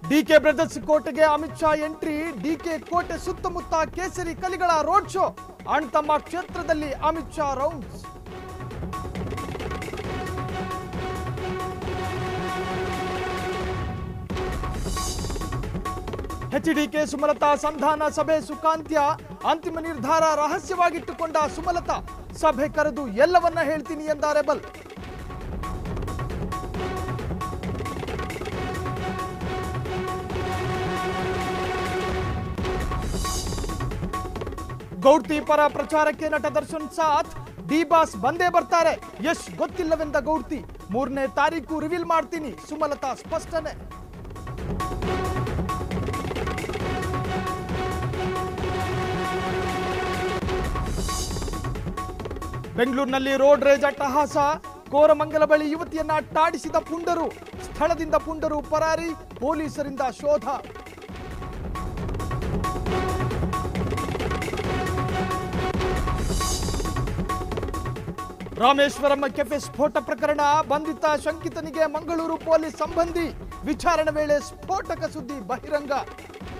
DK brothers ಕೋಟೆಗೆ Amit Shah entry DK ಕೋಟೆ ಸುತ್ತಮುತ್ತ ಕೇಸರಿ ಕಲಿಗಳ ರೋಡ್ ಶೋ ಅಣ್ತಮ್ಮ ಕ್ಷೇತ್ರದಲ್ಲಿ ಅಮಿತ್ ಶಾ ರೌಂಡ್ಸ್ ಎಚ್ಡಿಕೆ ಸುಮಲತಾ ಸಂಧಾನ ಸಭೆ ಸುಖಾಂತ್ಯ ಅಂತಿಮ ನಿರ್ಧಾರ ರಹಸ್ಯವಾಗಿಟ್ಟುಕೊಂಡ ಸುಮಲತಾ ಸಭೆ ಕರೆದು ಎಲ್ಲವನ್ನ ಹೇಳ್ತೀನಿ ಎಂದ ರೆಬಲ್ ಗೌಡ್ತಿ ಪರ ಪ್ರಚಾರಕ್ಕೆ ನಟ ದರ್ಶನ್ ಸಾಥ್ ಡಿ ಬಾಸ್ ಬಂದೇ ಬರ್ತಾರೆ ಯಶ್ ಗೊತ್ತಿಲ್ಲವೆಂದ ಗೌಡ್ತಿ ಮೂರನೇ ತಾರೀಕು ರಿವೀಲ್ ಮಾಡ್ತೀನಿ ಸುಮಲತಾ ಸ್ಪಷ್ಟನೆ ಬೆಂಗಳೂರಿನಲ್ಲಿ ರೋಡ್ ರೇಜ್ ಅಟ್ಟಹಾಸ ಕೋರಮಂಗಲ ಬಳಿ ಯುವತಿಯನ್ನ ಅಟ್ಟಾಡಿಸಿದ ಪುಂಡರು ಸ್ಥಳದಿಂದ ಪುಂಡರು ಪರಾರಿ ಪೊಲೀಸರಿಂದ ಶೋಧ ರಾಮೇಶ್ವರಂ ಕೆಫೆ ಸ್ಫೋಟ ಪ್ರಕರಣ ಬಂಧಿತ ಶಂಕಿತನಿಗೆ ಮಂಗಳೂರು ಪೊಲೀಸ್ ಸಂಬಂಧಿ ವಿಚಾರಣೆ ವೇಳೆ ಸ್ಫೋಟಕ ಸುದ್ದಿ ಬಹಿರಂಗ